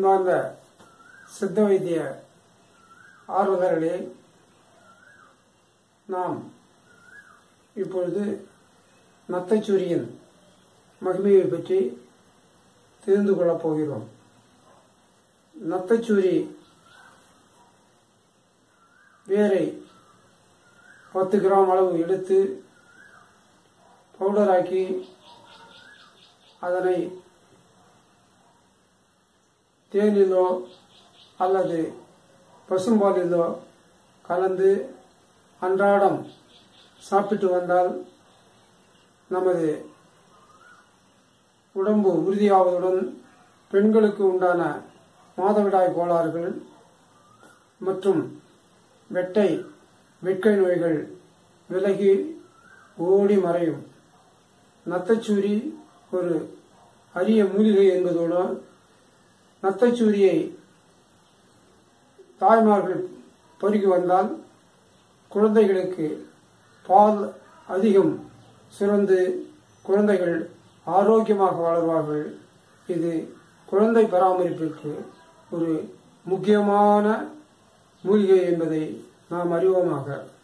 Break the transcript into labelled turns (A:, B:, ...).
A: அன்பார்ந்த சித்த வைத்திய ஆர்வலர்களே நாம் இப்பொழுது நத்தைச்சூரியின் மகிமையை பற்றி தெரிந்து கொள்ளப் போகிறோம் நத்தைச்சூரி வேரை பத்து கிராம் அளவு எடுத்து பவுடராக்கி அதனை தேனிலோ அல்லது பசும்பாலிலோ கலந்து அன்றாடம் சாப்பிட்டு வந்தால் நமது உடம்பு உறுதியாவதுடன் பெண்களுக்கு உண்டான மாதவிடாய் கோளாறுகள் மற்றும் வெட்டை வெட்கை நோய்கள் விலகி ஓடி மறையும் நத்தைச்சூரி ஒரு அரிய மூலிகை என்பதோடு நத்தைச்சூரியை தாய்மார்கள் பருகி வந்தால் குழந்தைகளுக்கு பால் அதிகம் சுரந்து குழந்தைகள் ஆரோக்கியமாக வளர்வார்கள் இது குழந்தை பராமரிப்பிற்கு ஒரு முக்கியமான மூலிகை என்பதை நாம் அறிவோமாக